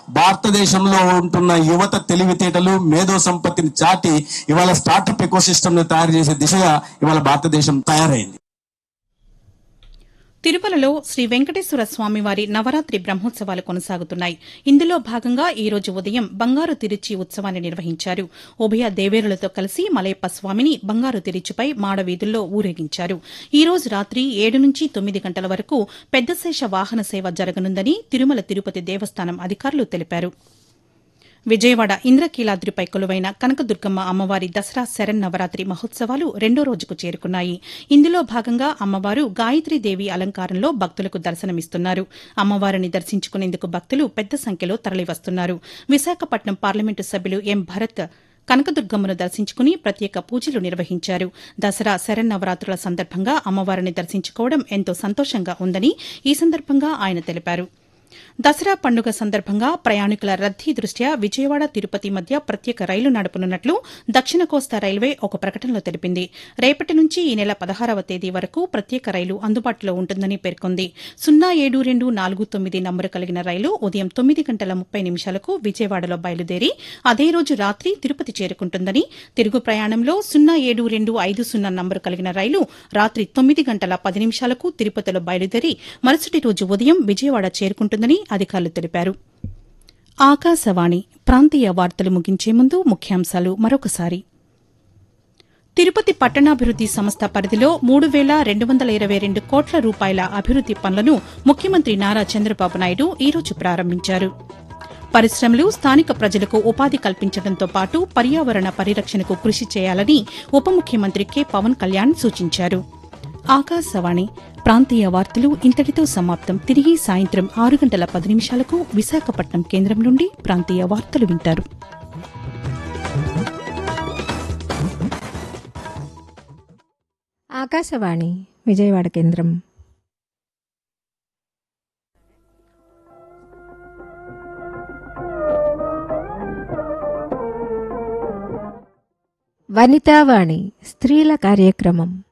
భారతదేశంలో ఉంటున్న యువత తెలివితేటలు మేధో సంపత్తిని చాటి ఇవాళ స్టార్టప్ ఎకోసిస్టమ్ ని తయారు చేసే దిశగా ఇవాళ భారతదేశం తయారైంది తిరుమలలో శ్రీ వెంకటేశ్వర స్వామివారి నవరాత్రి బ్రహ్మోత్సవాలు కొనసాగుతున్నాయి ఇందులో భాగంగా ఈ రోజు ఉదయం బంగారు తిరుచి ఉత్సవాన్ని నిర్వహించారు ఉభయ దేవేరులతో కలిసి మలయప్ప స్వామిని బంగారు తిరుచిపై మాడవీధుల్లో ఊరేగించారు ఈ రోజు రాత్రి ఏడు నుంచి తొమ్మిది గంటల వరకు పెద్దశేష వాహన సేవ జరగనుందని తిరుమల తిరుపతి దేవస్థానం అధికారులు తెలిపారు విజయవాడ ఇంద్రకీలాద్రిపై కొలువైన కనకదుర్గమ్మ అమ్మవారి దసరా శరన్నవరాత్రి మహోత్సవాలు రెండో రోజుకు చేరుకున్నాయి ఇందులో భాగంగా అమ్మవారు గాయత్రీదేవి అలంకారంలో భక్తులకు దర్శనమిస్తున్నారు అమ్మవారిని దర్శించుకునేందుకు భక్తులు పెద్ద సంఖ్యలో తరలివస్తున్నారు విశాఖపట్నం పార్లమెంటు సభ్యులు ఎం భరత్ కనకదుర్గమ్మను దర్శించుకుని ప్రత్యేక పూజలు నిర్వహించారు దసరా శరన్నవరాత్రుల సందర్భంగా అమ్మవారిని దర్శించుకోవడం ఎంతో సంతోషంగా ఉందని ఈ సందర్భంగా ఆయన తెలిపారు దసరా పండుగ సందర్భంగా ప్రయాణికుల రద్దీ దృష్ట్యా విజయవాడ తిరుపతి మధ్య ప్రత్యేక రైలు నడపనున్నట్లు దక్షిణ కోస్తా రైల్వే ఒక ప్రకటనలో తెలిపింది రేపటి నుంచి ఈ నెల పదహారవ తేదీ వరకు ప్రత్యేక రైలు అందుబాటులో ఉంటుందని పేర్కొంది సున్నా ఏడు రెండు నాలుగు తొమ్మిది నంబరు కలిగిన రైలు ఉదయం తొమ్మిది గంటల ముప్పై నిమిషాలకు విజయవాడలో బయలుదేరి అదే రోజు రాత్రి తిరుపతి చేరుకుంటుందని తిరుగు ప్రయాణంలో సున్నా ఏడు రెండు ఐదు సున్నా నంబరు కలిగిన రైలు రాత్రి తొమ్మిది గంటల పది నిమిషాలకు తిరుపతిలో బయలుదేరి మరుసటి రోజు ఉదయం విజయవాడ చేరుకుంటుందని అధికారులు తెలిపారు ఆకాశవాణి ప్రాంతీయ వార్తలు ముగించే ముందు ముఖ్యాంశాలు మరొకసారి తిరుపతి పట్టణాభివృద్ది సంస్థ పరిధిలో మూడు వేల రెండు వందల ఇరవై రెండు కోట్ల రూపాయల అభివృద్ది పనులను ముఖ్యమంత్రి నారా చంద్రబాబు నాయుడు ఈరోజు ప్రారంభించారు పరిశ్రమలు స్థానిక ప్రజలకు ఉపాధి కల్పించడంతో పాటు పర్యావరణ పరిరక్షణకు కృషి చేయాలని ఉప ముఖ్యమంత్రి కె పవన్ కళ్యాణ్ సూచించారు ఆకాశవాణి ప్రాంతీయ వార్తలు ఇంతటితో సమాప్తం తిరిగి సాయంత్రం ఆరు గంటల పది నిమిషాలకు విశాఖపట్నం కేంద్రం నుండి ప్రాంతీయ వార్తలు వింటారు ఆకాశవాణి విజయవాడ కేంద్రం వనితావాణి స్త్రీల కార్యక్రమం